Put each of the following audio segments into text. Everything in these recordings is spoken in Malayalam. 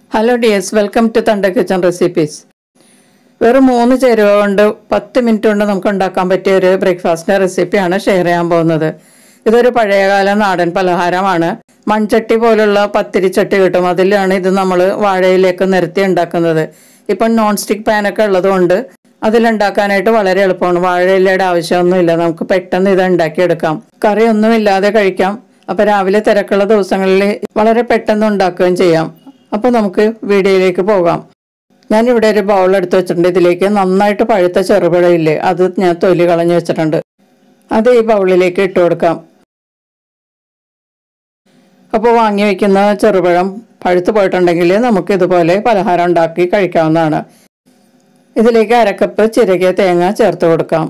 ഹലോ ഡിയേഴ്സ് വെൽക്കം ടു തണ്ട കിച്ചൺ റെസിപ്പീസ് വെറും മൂന്ന് ചേരുവ കൊണ്ട് പത്ത് മിനിറ്റ് കൊണ്ട് നമുക്ക് ഉണ്ടാക്കാൻ പറ്റിയ ഒരു ബ്രേക്ക്ഫാസ്റ്റിന്റെ റെസിപ്പിയാണ് ഷെയർ ചെയ്യാൻ പോകുന്നത് ഇതൊരു പഴയകാല നാടൻ പലഹാരമാണ് മൺചട്ടി പോലുള്ള പത്തിരിച്ചട്ടി കിട്ടും അതിലാണ് ഇത് നമ്മൾ വാഴയിലേക്ക് നിരത്തി ഉണ്ടാക്കുന്നത് ഇപ്പം നോൺ സ്റ്റിക്ക് പാനൊക്കെ ഉള്ളതുകൊണ്ട് അതിലുണ്ടാക്കാനായിട്ട് വളരെ എളുപ്പമാണ് വാഴയിലയുടെ ആവശ്യമൊന്നുമില്ല നമുക്ക് പെട്ടെന്ന് ഇത് ഉണ്ടാക്കിയെടുക്കാം കറിയൊന്നും ഇല്ലാതെ കഴിക്കാം അപ്പൊ രാവിലെ തിരക്കുള്ള ദിവസങ്ങളിൽ വളരെ പെട്ടെന്ന് ഉണ്ടാക്കുകയും ചെയ്യാം അപ്പൊ നമുക്ക് വീഡിയോയിലേക്ക് പോകാം ഞാൻ ഇവിടെ ഒരു ബൗൾ എടുത്ത് വെച്ചിട്ടുണ്ട് ഇതിലേക്ക് നന്നായിട്ട് പഴുത്ത ചെറുപഴയില്ലേ അത് ഞാൻ തൊലി കളഞ്ഞു വെച്ചിട്ടുണ്ട് അത് ഈ ബൗളിലേക്ക് ഇട്ട് കൊടുക്കാം അപ്പോൾ വാങ്ങി വയ്ക്കുന്ന ചെറുപഴം പഴുത്ത് പോയിട്ടുണ്ടെങ്കിൽ നമുക്ക് ഇതുപോലെ പലഹാരം ഉണ്ടാക്കി കഴിക്കാവുന്നതാണ് ഇതിലേക്ക് അരക്കപ്പ് ചിരകിയ തേങ്ങ ചേർത്ത് കൊടുക്കാം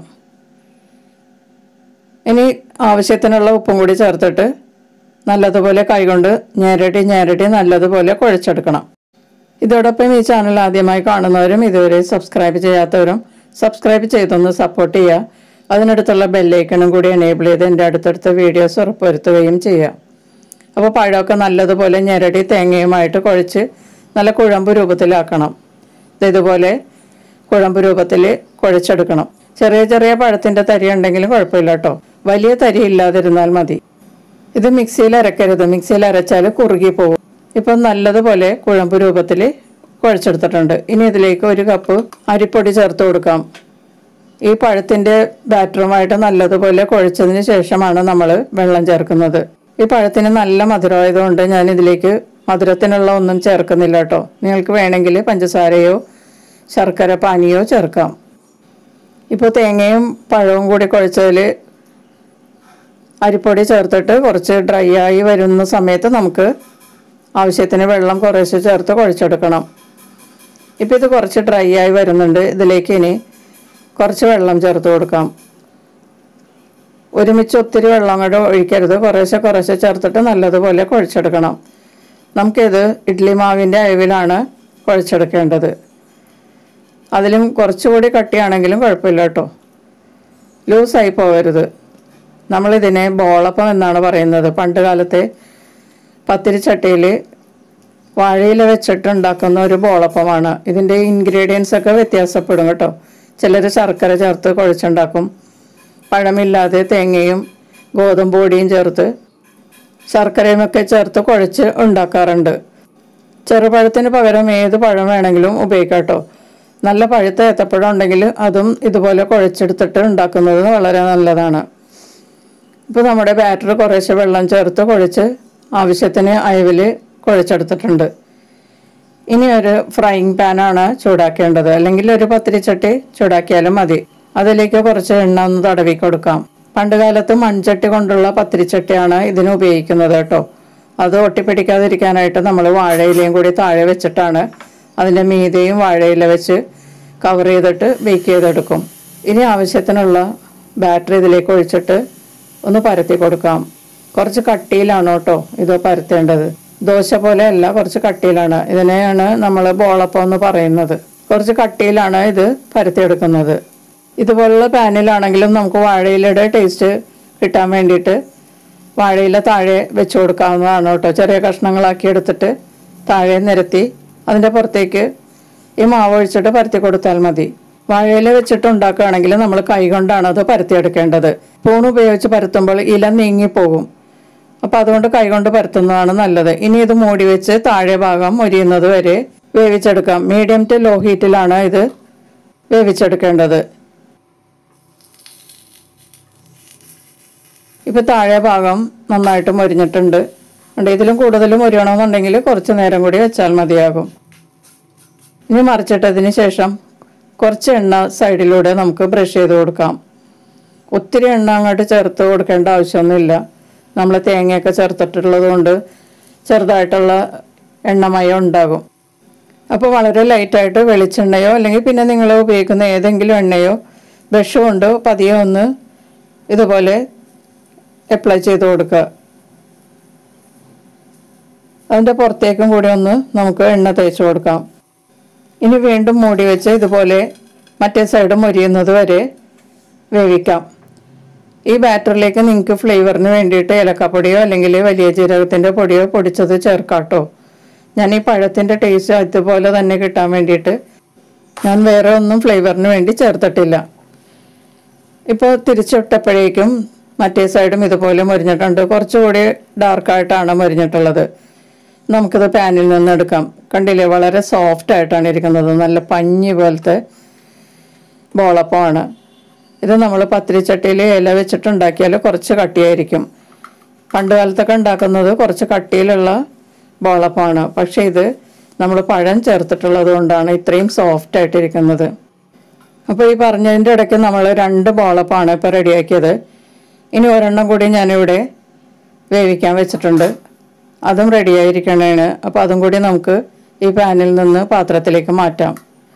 ഇനി ആവശ്യത്തിനുള്ള ഉപ്പും കൂടി ചേർത്തിട്ട് നല്ലതുപോലെ കൈകൊണ്ട് ഞെരടി ഞെരടി നല്ലതുപോലെ കുഴച്ചെടുക്കണം ഇതോടൊപ്പം ഈ ചാനൽ ആദ്യമായി കാണുന്നവരും ഇതുവരെ സബ്സ്ക്രൈബ് ചെയ്യാത്തവരും സബ്സ്ക്രൈബ് ചെയ്തൊന്ന് സപ്പോർട്ട് ചെയ്യുക അതിനടുത്തുള്ള ബെല്ലൈക്കണും കൂടി എനേബിൾ ചെയ്ത് എൻ്റെ അടുത്തടുത്ത വീഡിയോസ് ഉറപ്പുവരുത്തുകയും ചെയ്യുക അപ്പോൾ പഴമൊക്കെ നല്ലതുപോലെ ഞെരടി തേങ്ങയുമായിട്ട് കുഴച്ച് നല്ല കുഴമ്പ് രൂപത്തിലാക്കണം ഇത് ഇതുപോലെ കുഴമ്പ് രൂപത്തിൽ കുഴച്ചെടുക്കണം ചെറിയ ചെറിയ പഴത്തിൻ്റെ തരി ഉണ്ടെങ്കിലും കുഴപ്പമില്ല കേട്ടോ വലിയ തരി ഇല്ലാതിരുന്നാൽ മതി ഇത് മിക്സിയിൽ അരക്കരുത് മിക്സിയിൽ അരച്ചാൽ കുറുകി പോകും ഇപ്പം നല്ലതുപോലെ കുഴമ്പ് രൂപത്തിൽ കുഴച്ചെടുത്തിട്ടുണ്ട് ഇനി ഇതിലേക്ക് ഒരു കപ്പ് അരിപ്പൊടി ചേർത്ത് കൊടുക്കാം ഈ പഴത്തിൻ്റെ ബാറ്ററുമായിട്ട് നല്ലതുപോലെ കുഴച്ചതിന് ശേഷമാണ് നമ്മൾ വെള്ളം ചേർക്കുന്നത് ഈ പഴത്തിന് നല്ല മധുരമായതുകൊണ്ട് ഞാൻ ഇതിലേക്ക് മധുരത്തിനുള്ള ഒന്നും ചേർക്കുന്നില്ല കേട്ടോ നിങ്ങൾക്ക് വേണമെങ്കിൽ പഞ്ചസാരയോ ശർക്കര പാനിയോ ചേർക്കാം ഇപ്പോൾ തേങ്ങയും പഴവും കൂടി കുഴച്ചതിൽ അരിപ്പൊടി ചേർത്തിട്ട് കുറച്ച് ഡ്രൈ ആയി വരുന്ന സമയത്ത് നമുക്ക് ആവശ്യത്തിന് വെള്ളം കുറേശ്ശെ ചേർത്ത് കുഴച്ചെടുക്കണം ഇപ്പം ഇത് കുറച്ച് ഡ്രൈ ആയി വരുന്നുണ്ട് ഇതിലേക്ക് ഇനി കുറച്ച് വെള്ളം ചേർത്ത് കൊടുക്കാം ഒരുമിച്ച് ഒത്തിരി വെള്ളം കൂടെ ഒഴിക്കരുത് കുറേശ്ശെ കുറേശ്ശെ ചേർത്തിട്ട് നല്ലതുപോലെ കുഴച്ചെടുക്കണം നമുക്കിത് ഇഡ്ലി മാവിൻ്റെ അയവിലാണ് കുഴച്ചെടുക്കേണ്ടത് അതിലും കുറച്ചുകൂടി കട്ടിയാണെങ്കിലും കുഴപ്പമില്ല കേട്ടോ ലൂസായി പോകരുത് നമ്മളിതിനെ ബോളപ്പം എന്നാണ് പറയുന്നത് പണ്ട് കാലത്തെ പത്തിരിച്ചട്ടിയിൽ വാഴയില വെച്ചിട്ട് ഉണ്ടാക്കുന്ന ഒരു ബോളപ്പമാണ് ഇതിൻ്റെ ഇൻഗ്രീഡിയൻസ് ഒക്കെ വ്യത്യാസപ്പെടും കേട്ടോ ചിലർ ശർക്കര ചേർത്ത് കുഴച്ചുണ്ടാക്കും പഴമില്ലാതെ തേങ്ങയും ഗോതമ്പ് പൊടിയും ചേർത്ത് ശർക്കരയും ഒക്കെ ചേർത്ത് കുഴച്ച് ഉണ്ടാക്കാറുണ്ട് ചെറുപഴത്തിന് പകരം ഏത് പഴം വേണമെങ്കിലും ഉപയോഗിക്കാം കേട്ടോ നല്ല പഴുത്ത ഏത്തപ്പഴം ഉണ്ടെങ്കിൽ അതും ഇതുപോലെ കുഴച്ചെടുത്തിട്ട് ഉണ്ടാക്കുന്നത് വളരെ നല്ലതാണ് ഇപ്പോൾ നമ്മുടെ ബാറ്റർ കുറേശ്ശെ വെള്ളം ചേർത്ത് കുഴച്ച് ആവശ്യത്തിന് അയവിൽ കുഴച്ചെടുത്തിട്ടുണ്ട് ഇനി ഒരു ഫ്രൈയിങ് പാനാണ് ചൂടാക്കേണ്ടത് അല്ലെങ്കിൽ ഒരു പത്തിരിച്ചട്ടി ചൂടാക്കിയാലും മതി അതിലേക്ക് കുറച്ച് എണ്ണ ഒന്ന് തടവി കൊടുക്കാം പണ്ട് കാലത്ത് മൺചട്ടി കൊണ്ടുള്ള പത്തിരിച്ചട്ടിയാണ് ഇതിന് ഉപയോഗിക്കുന്നത് കേട്ടോ അത് ഒട്ടിപ്പിടിക്കാതിരിക്കാനായിട്ട് നമ്മൾ വാഴയിലയും കൂടി താഴെ വെച്ചിട്ടാണ് അതിൻ്റെ മീതയും വാഴയില വെച്ച് കവർ ചെയ്തിട്ട് ബേക്ക് ചെയ്തെടുക്കും ഇനി ആവശ്യത്തിനുള്ള ബാറ്ററി ഇതിലേക്ക് ഒഴിച്ചിട്ട് ഒന്ന് പരത്തി കൊടുക്കാം കുറച്ച് കട്ടിയിലാണ് കേട്ടോ ഇത് പരത്തേണ്ടത് ദോശ പോലെ അല്ല കുറച്ച് കട്ടിയിലാണ് ഇതിനെയാണ് നമ്മൾ ബോളപ്പം എന്ന് പറയുന്നത് കുറച്ച് കട്ടിയിലാണ് ഇത് പരത്തിയെടുക്കുന്നത് ഇതുപോലുള്ള പാനിലാണെങ്കിലും നമുക്ക് വാഴയിലയുടെ ടേസ്റ്റ് കിട്ടാൻ വേണ്ടിയിട്ട് വാഴയില താഴെ വെച്ച് കൊടുക്കാവുന്നതാണ് കേട്ടോ ചെറിയ കഷ്ണങ്ങളാക്കി എടുത്തിട്ട് താഴെ നിരത്തി അതിൻ്റെ പുറത്തേക്ക് ഈ മാവ് ഒഴിച്ചിട്ട് പരത്തി കൊടുത്താൽ മതി വാഴയില വെച്ചിട്ട് ഉണ്ടാക്കുകയാണെങ്കിൽ നമ്മൾ കൈ കൊണ്ടാണ് അത് പരത്തിയെടുക്കേണ്ടത് സ്പൂൺ ഉപയോഗിച്ച് പരത്തുമ്പോൾ ഇല നീങ്ങിപ്പോകും അപ്പോൾ അതുകൊണ്ട് കൈകൊണ്ട് പരത്തുന്നതാണ് നല്ലത് ഇനി ഇത് മൂടി വെച്ച് താഴെ ഭാഗം മൊരിയുന്നത് വരെ വേവിച്ചെടുക്കാം മീഡിയം ടു ലോ ഹീറ്റിലാണ് ഇത് വേവിച്ചെടുക്കേണ്ടത് ഇപ്പോൾ താഴെ ഭാഗം നന്നായിട്ട് മൊരിഞ്ഞിട്ടുണ്ട് ഉണ്ട് ഇതിലും കൂടുതൽ മൊരിയണമെന്നുണ്ടെങ്കിൽ കുറച്ച് നേരം കൂടി വെച്ചാൽ മതിയാകും ഇനി മറിച്ചിട്ടതിന് ശേഷം കുറച്ച് എണ്ണ സൈഡിലൂടെ നമുക്ക് ബ്രഷ് ചെയ്ത് കൊടുക്കാം ഒത്തിരി എണ്ണ അങ്ങോട്ട് ചേർത്ത് കൊടുക്കേണ്ട ആവശ്യമൊന്നുമില്ല നമ്മൾ തേങ്ങയൊക്കെ ചേർത്തിട്ടുള്ളത് കൊണ്ട് ചെറുതായിട്ടുള്ള എണ്ണമയം ഉണ്ടാകും അപ്പോൾ വളരെ ലൈറ്റായിട്ട് വെളിച്ചെണ്ണയോ അല്ലെങ്കിൽ പിന്നെ നിങ്ങൾ ഉപയോഗിക്കുന്ന ഏതെങ്കിലും എണ്ണയോ ബ്രഷ് കൊണ്ട് പതിയെ ഒന്ന് ഇതുപോലെ അപ്ലൈ ചെയ്ത് കൊടുക്കുക അതിൻ്റെ പുറത്തേക്കും കൂടി ഒന്ന് നമുക്ക് എണ്ണ തേച്ച് കൊടുക്കാം ഇനി വീണ്ടും മൂടി വെച്ച് ഇതുപോലെ മറ്റേ സൈഡ് മൊരിയുന്നത് വരെ വേവിക്കാം ഈ ബാറ്ററിലേക്ക് നിങ്ങൾക്ക് ഫ്ലേവറിന് വേണ്ടിയിട്ട് ഏലക്കപ്പൊടിയോ അല്ലെങ്കിൽ വലിയ ജീരകത്തിൻ്റെ പൊടിയോ പൊടിച്ചത് ചേർക്കാം കേട്ടോ ഞാൻ ഈ പഴത്തിൻ്റെ ടേസ്റ്റ് അതുപോലെ തന്നെ കിട്ടാൻ വേണ്ടിയിട്ട് ഞാൻ വേറെ ഒന്നും ഫ്ലേവറിന് വേണ്ടി ചേർത്തിട്ടില്ല ഇപ്പോൾ തിരിച്ചിട്ടപ്പോഴേക്കും മറ്റേ സൈഡും ഇതുപോലെ മുരിഞ്ഞിട്ടുണ്ട് കുറച്ചുകൂടി ഡാർക്കായിട്ടാണ് മുരിഞ്ഞിട്ടുള്ളത് നമുക്കിത് പാനിൽ നിന്ന് എടുക്കാം കണ്ടില്ലേ വളരെ സോഫ്റ്റ് ആയിട്ടാണ് ഇരിക്കുന്നത് നല്ല പഞ്ഞി പോലത്തെ ബോളപ്പമാണ് ഇത് നമ്മൾ പത്തിരിച്ചട്ടിയിൽ ഇല വെച്ചിട്ടുണ്ടാക്കിയാൽ കുറച്ച് കട്ടിയായിരിക്കും പണ്ട് കാലത്തൊക്കെ ഉണ്ടാക്കുന്നത് കുറച്ച് കട്ടിയിലുള്ള ബോളപ്പമാണ് പക്ഷേ ഇത് നമ്മൾ പഴം ചേർത്തിട്ടുള്ളത് കൊണ്ടാണ് ഇത്രയും സോഫ്റ്റ് ആയിട്ടിരിക്കുന്നത് അപ്പോൾ ഈ പറഞ്ഞതിൻ്റെ ഇടയ്ക്ക് നമ്മൾ രണ്ട് ബോളപ്പാണ് ഇപ്പോൾ റെഡിയാക്കിയത് ഇനി ഒരെണ്ണം കൂടി ഞാനിവിടെ വേവിക്കാൻ വെച്ചിട്ടുണ്ട് അതും റെഡിയായിരിക്കണേണ് അപ്പോൾ അതും കൂടി നമുക്ക് ഈ പാനിൽ നിന്ന് പാത്രത്തിലേക്ക് മാറ്റാം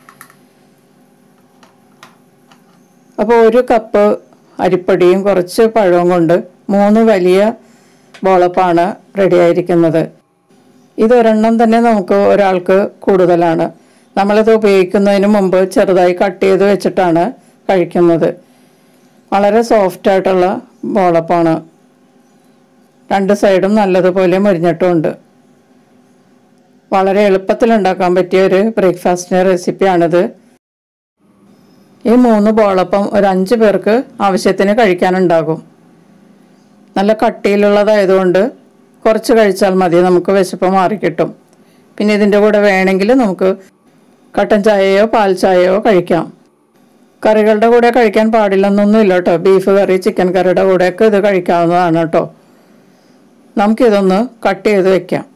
അപ്പോൾ ഒരു കപ്പ് അരിപ്പൊടിയും കുറച്ച് പഴവും കൊണ്ട് മൂന്ന് വലിയ ബോളപ്പാണ് റെഡിയായിരിക്കുന്നത് ഇതൊരെണ്ണം തന്നെ നമുക്ക് ഒരാൾക്ക് കൂടുതലാണ് നമ്മളിത് ഉപയോഗിക്കുന്നതിന് മുമ്പ് ചെറുതായി കട്ട് ചെയ്ത് വെച്ചിട്ടാണ് കഴിക്കുന്നത് വളരെ സോഫ്റ്റ് ആയിട്ടുള്ള ബോളപ്പാണ് രണ്ട് സൈഡും നല്ലതുപോലെ മുരിഞ്ഞിട്ടുമുണ്ട് വളരെ എളുപ്പത്തിൽ ഉണ്ടാക്കാൻ പറ്റിയ ഒരു ബ്രേക്ക്ഫാസ്റ്റിൻ്റെ റെസിപ്പിയാണിത് ഈ മൂന്ന് ബോളപ്പം ഒരു അഞ്ച് പേർക്ക് ആവശ്യത്തിന് കഴിക്കാനുണ്ടാകും നല്ല കട്ടിയിലുള്ളതായതുകൊണ്ട് കുറച്ച് കഴിച്ചാൽ മതി നമുക്ക് വിശപ്പ് മാറിക്കിട്ടും പിന്നെ ഇതിൻ്റെ കൂടെ വേണമെങ്കിൽ നമുക്ക് കട്ടൻ ചായയോ പാൽ ചായയോ കഴിക്കാം കറികളുടെ കൂടെ കഴിക്കാൻ പാടില്ലെന്നൊന്നുമില്ല കേട്ടോ ബീഫ് കറി ചിക്കൻ കറിയുടെ കൂടെയൊക്കെ ഇത് കഴിക്കാവുന്നതാണ് കേട്ടോ നമുക്കിതൊന്ന് കട്ട് ചെയ്ത് വെക്കാം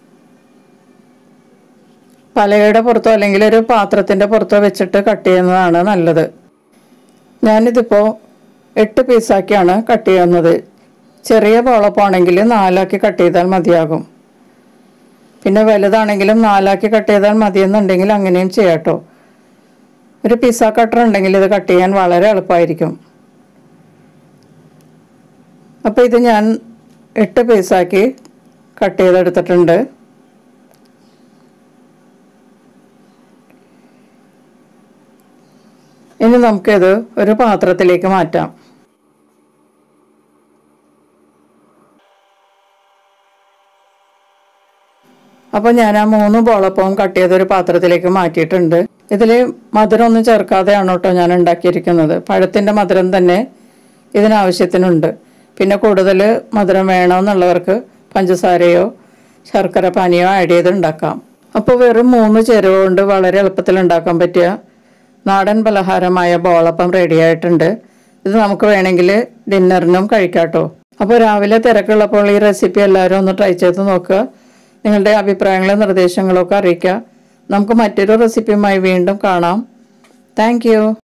പലകയുടെ പുറത്തോ അല്ലെങ്കിൽ ഒരു പാത്രത്തിൻ്റെ പുറത്തോ വെച്ചിട്ട് കട്ട് ചെയ്യുന്നതാണ് നല്ലത് ഞാനിതിപ്പോൾ എട്ട് പീസാക്കിയാണ് കട്ട് ചെയ്യുന്നത് ചെറിയ പോളപ്പാണെങ്കിൽ നാലാക്കി കട്ട് ചെയ്താൽ മതിയാകും പിന്നെ വലുതാണെങ്കിലും നാലാക്കി കട്ട് ചെയ്താൽ മതിയെന്നുണ്ടെങ്കിൽ അങ്ങനെയും ചെയ്യാട്ടോ ഒരു പിസ്സ കട്ടർ ഉണ്ടെങ്കിൽ ഇത് കട്ട് ചെയ്യാൻ വളരെ എളുപ്പമായിരിക്കും അപ്പോൾ ഇത് ഞാൻ എട്ട് പീസാക്കി കട്ട് ചെയ്തെടുത്തിട്ടുണ്ട് ഇനി നമുക്കിത് ഒരു പാത്രത്തിലേക്ക് മാറ്റാം അപ്പോൾ ഞാൻ ആ മൂന്ന് ബോളപ്പവും കട്ട് ചെയ്തൊരു പാത്രത്തിലേക്ക് മാറ്റിയിട്ടുണ്ട് ഇതിൽ മധുരമൊന്നും ചേർക്കാതെയാണ് കേട്ടോ ഞാൻ ഉണ്ടാക്കിയിരിക്കുന്നത് പഴത്തിൻ്റെ മധുരം തന്നെ ഇതിനാവശ്യത്തിനുണ്ട് പിന്നെ കൂടുതൽ മധുരം വേണമെന്നുള്ളവർക്ക് പഞ്ചസാരയോ ശർക്കര പാനിയോ ആഡ് ചെയ്ത് ഉണ്ടാക്കാം അപ്പോൾ വെറും മൂന്ന് ചേരുവ കൊണ്ട് വളരെ എളുപ്പത്തിൽ ഉണ്ടാക്കാൻ പറ്റിയ നാടൻ പലഹാരമായ ബോളപ്പം റെഡി ആയിട്ടുണ്ട് ഇത് നമുക്ക് വേണമെങ്കിൽ ഡിന്നറിനും കഴിക്കാട്ടോ അപ്പോൾ രാവിലെ തിരക്കുള്ളപ്പോൾ ഈ റെസിപ്പി എല്ലാവരും ഒന്ന് ട്രൈ ചെയ്ത് നോക്കുക നിങ്ങളുടെ അഭിപ്രായങ്ങളും നിർദ്ദേശങ്ങളും ഒക്കെ അറിയിക്കുക നമുക്ക് മറ്റൊരു റെസിപ്പിയുമായി വീണ്ടും കാണാം താങ്ക്